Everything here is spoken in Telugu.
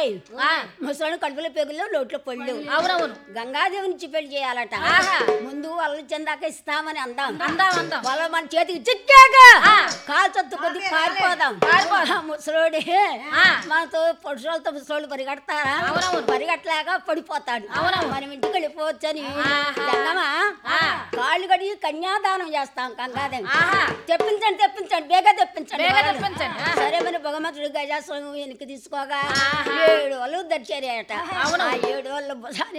ఒరేయ్ ఆ, ముసలి కడుపులో పెగులు నోట్లో పళ్ళు అవునవును గంగాదేవి నుంచి పెళ్లి చేయాలట ఆహా. ముందు వాళ్ళు చెందాక ఇస్తామని అందాం అందాం అందాం వాళ్ళ మన చేతికి చిక్కాక ఆ. కాల్చొత్తు కొద్ది పారిపోదాం పారిపోదాం. ఆ ముసలోడే ఆ. మనతో పురుషులతో ముసలోళ్ళు పరిగెడతారా అవునవును. పరిగెట్టలేక పడిపోతాడు అవునవును. మనం ఇంటికి వెళ్ళిపోవచ్చని ఆహా. జంగమా ఆ. కాళ్ళు కడిగి కన్యాదానం చేస్తాం గంగాదేవి ఆహా. తెప్పించండి తెప్పించండి బేగ తెప్పించండి బేగ వాళ్ళని. తెప్పించండి. ఆహా. సరే మరి భగవంతుడు గజాస్వామి వెనక్కి తీసుకోగా ఆహా. ఏడు వాళ్ళు దర్చారట అవును. ఆ ఏడు వాళ్ళు భుజాన్ని